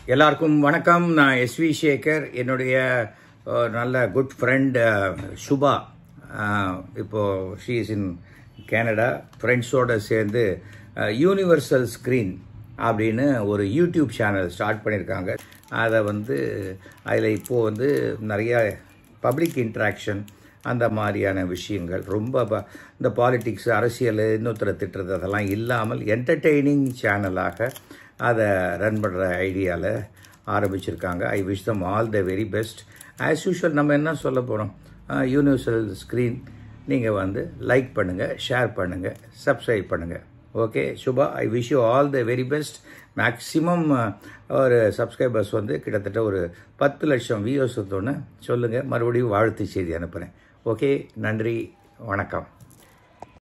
எல்லாருக்கும் வணக்கம் நான் எஸ்வி சேகர் என்னுடைய அஹ், நல்ல குட் ஃப்ரெண்ட் சுபா அஹ், இப்போ ஷீ இஸ் இன் கனடா ஃப்ரெண்ட்ஸோடு சேர்ந்து யூனிவர்சல் ஸ்க்ரீன் அப்படின்னு ஒரு யூடியூப் சேனல் ஸ்டார்ட் பண்ணியிருக்காங்க அதை வந்து அதில் இப்போது வந்து நிறைய பப்ளிக் இன்ட்ராக்ஷன் அந்த மாதிரியான விஷயங்கள் ரொம்ப ப- இந்த பாலிடிக்ஸ் அரசியல் இன்னொருத்தரை திட்டுறது அதெல்லாம் இல்லாமல் என்டர்டெய்னிங் சேனலாக அதை ரன் பண்ணுற ஐடியாவில் ஆரம்பிச்சிருக்காங்க I wish them all the very best as usual நம்ம என்ன சொல்ல போகிறோம் யூனிவர்சல் ஸ்க்ரீன் நீங்கள் வந்து லைக் பண்ணுங்கள் ஷேர் பண்ணுங்கள் சப்ஸ்கிரைப் பண்ணுங்கள் okay Subha I wish you all the very best maximum ஒரு சப்ஸ்கிரைபர்ஸ் வந்து கிட்டத்தட்ட ஒரு பத்து லட்சம் வியூஸ் சொல்லுங்கள் மறுபடியும் வாழ்த்து செய்தி அனுப்புகிறேன் ஓகே நன்றி வணக்கம்